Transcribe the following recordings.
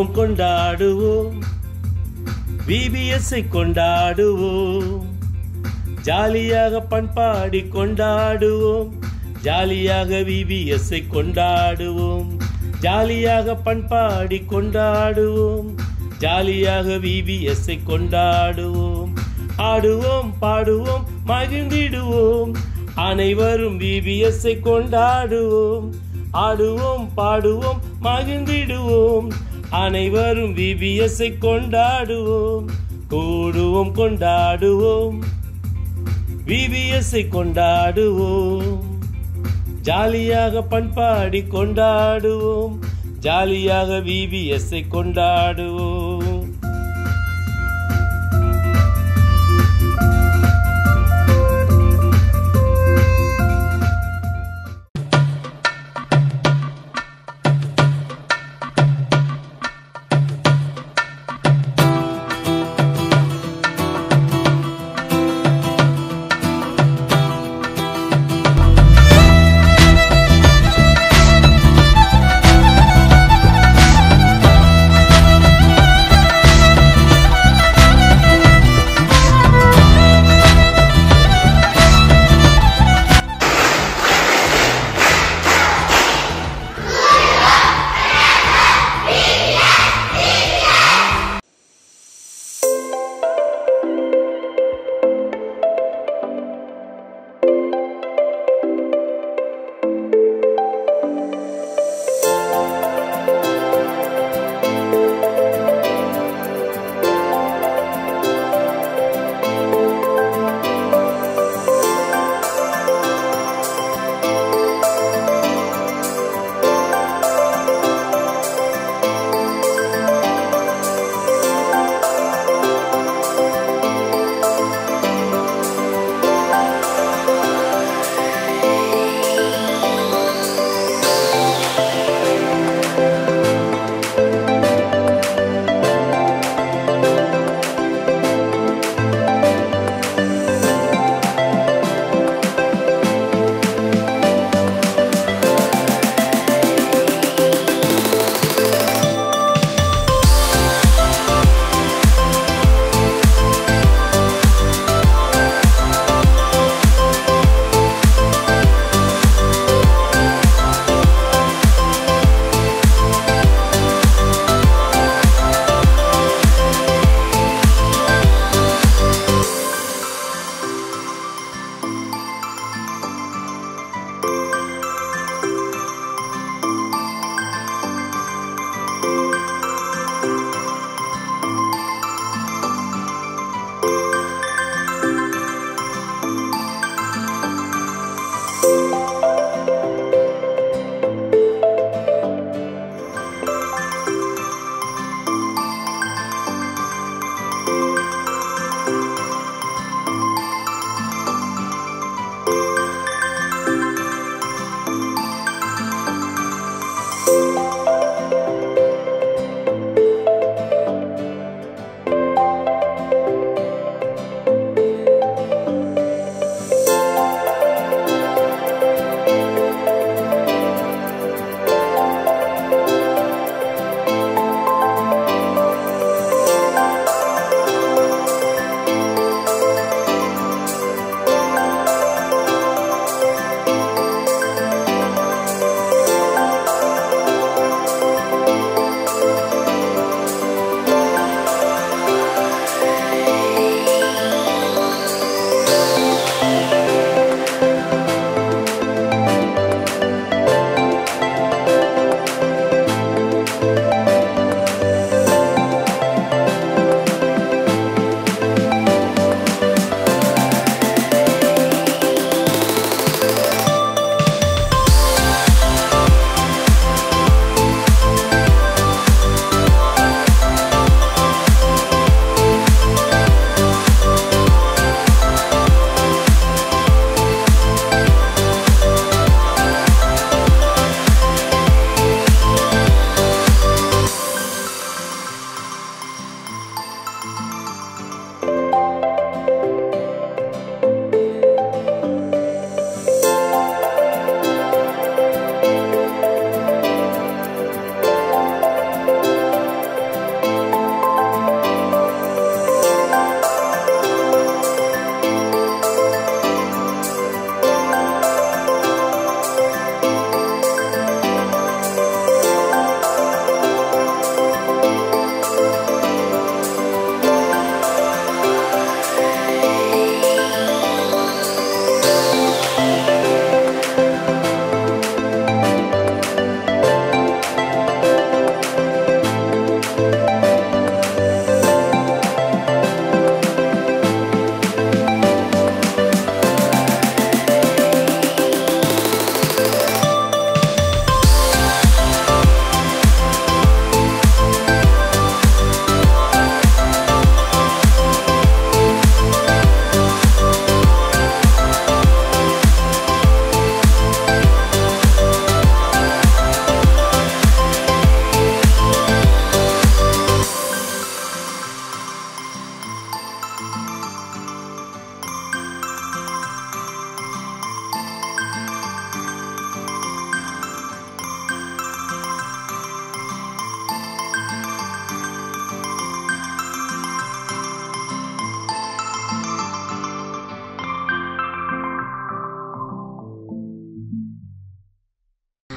கூடுவோம் கொண்டாடுவோம் விபிஎஸ்ஐ கொண்டாடுவோம் ஜாலியாக பண்பாடி கொண்டாடுவோம் ஜாலியாக விபிஎஸ்ஐ கொண்டாடுவோம் ஜாலியாக பண்பாடி கொண்டாடுவோம் ஜாலியாக விபிஎஸ்ஐ கொண்டாடுவோம் ஆடுவோம் பாடுவோம் மகிழ்ந்திடுவோம் அனைவரும் விபிஎஸ்ஐ கொண்டாடுவோம் ஆடுவோம் பாடுவோம் மகிழ்ந்திடுவோம் அனைவரும் விபிஎஸ்ஐ கொண்டாடுவோம் கூடுவோம் கொண்டாடுவோம் விபிஎஸ்ஐ கொண்டாடுவோம் ஜாலியாக பண்பாடி கொண்டாடுவோம் ஜாலியாக விபிஎஸ்ஐ கொண்டாடுவோம் ஆ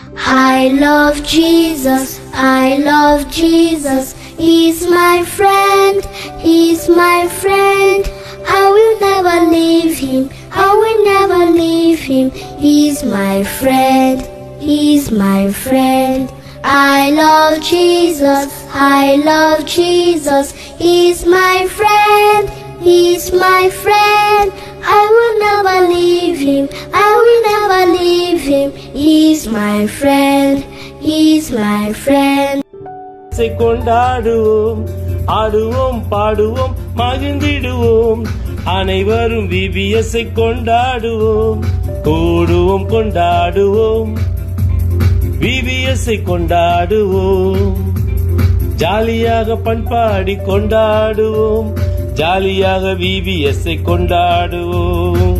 I love Jesus, I love Jesus. He's my friend, he's my friend. I will never leave him, I will never leave him. He's my friend, he's my friend. I love Jesus, I love Jesus. He's my friend, he's my friend. I will never leave him, I will never leave him. He's my friend, he's my friend. இசை கொண்டாடுவோம் ஆடுவோம் பாடுவோம் மகிழ்ந்திடுவோம் அனைவரும் VPSI கொண்டாடுவோம் கூடுவோம் கொண்டாடுவோம் VPSI கொண்டாடுவோம் ஜாலியாக பண்பாடி கொண்டாடுவோம் ஜாலியாக விபிஎஸ்ஐ கொண்டாடுவோம்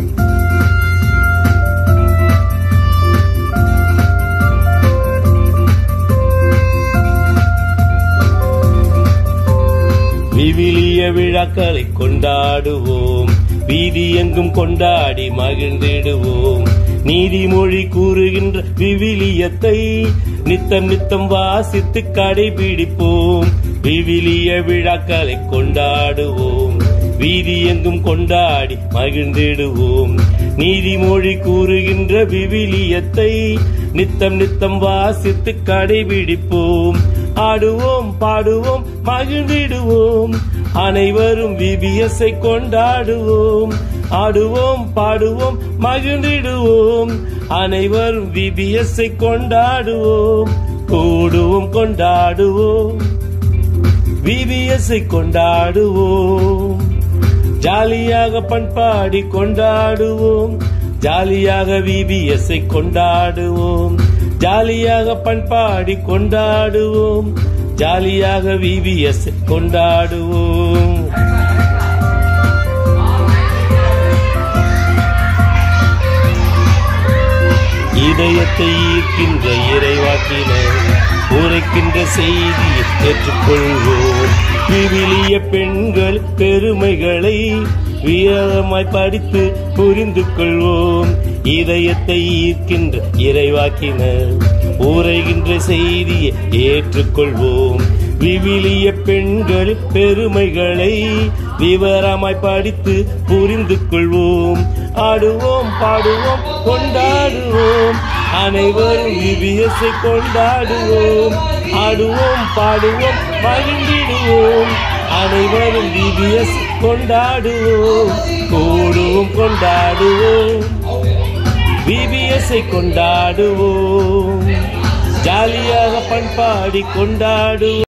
விவிலிய விழாக்களை கொண்டாடுவோம் வீதி எங்கும் கொண்டாடி மகிழ்ந்திடுவோம் நீதிமொழி கூறுகின்ற விவிலியத்தை நித்தம் நித்தம் வாசித்து கடைபிடிப்போம் விவிலிய விழாக்களை கொண்டாடுவோம் வீதி எங்கும் கொண்டாடி மகிழ்ந்திடுவோம் நீதிமொழி கூறுகின்ற விவிலியத்தை நித்தம் நித்தம் வாசித்து கடைபிடிப்போம் ஆடுவோம் பாடுவோம் மகிழ்ந்திடுவோம் அனைவரும் விபிஎஸ்ஐ கொண்டாடுவோம் ஆடுவோம் பாடுவோம் மகிழ்ந்திடுவோம் அனைவரும் விபிஎஸ்ஐ கொண்டாடுவோம் கூடுவோம் கொண்டாடுவோம் விபிஎஸ்ஐ கொண்டாடுவோம் ஜாலியாக பண்பாடி கொண்டாடுவோம் ஜாலியாக விபிஎஸ்ஐ கொண்டாடுவோம் ஜாலியாக பண்பாடி கொண்டாடுவோம் ஜாலியாக விபிஎஸ் கொண்டாடுவோம் இதயத்தை ஈர்க்கின்ற இறைவாக்கின உரைக்கின்ற செய்தியை ஏற்றுக்கொள்வோம் விவிலிய பெண்கள் பெருமைகளை வீரமாய் படித்து புரிந்து கொள்வோம் இதயத்தை ஈர்க்கின்ற இறைவாக்கினர் உரைகின்ற செய்தியை ஏற்றுக்கொள்வோம் விவிலிய பெண்கள் பெருமைகளை விவரமாய் படித்து புரிந்து கொள்வோம் ஆடுவோம் பாடுவோம் கொண்டாடுவோம் அனைவரும் விபிஎஸ்ஐ கொண்டாடுவோம் ஆடுவோம் பாடுவோம் மகிழ்ந்திடுவோம் அனைவரும் விபிஎஸ் கொண்டாடுவோம் கூடுவோம் கொண்டாடுவோம் விபிஎஸ்ஐ கொண்டாடுவோம் ஜாலியாக பண்பாடி கொண்டாடுவோம்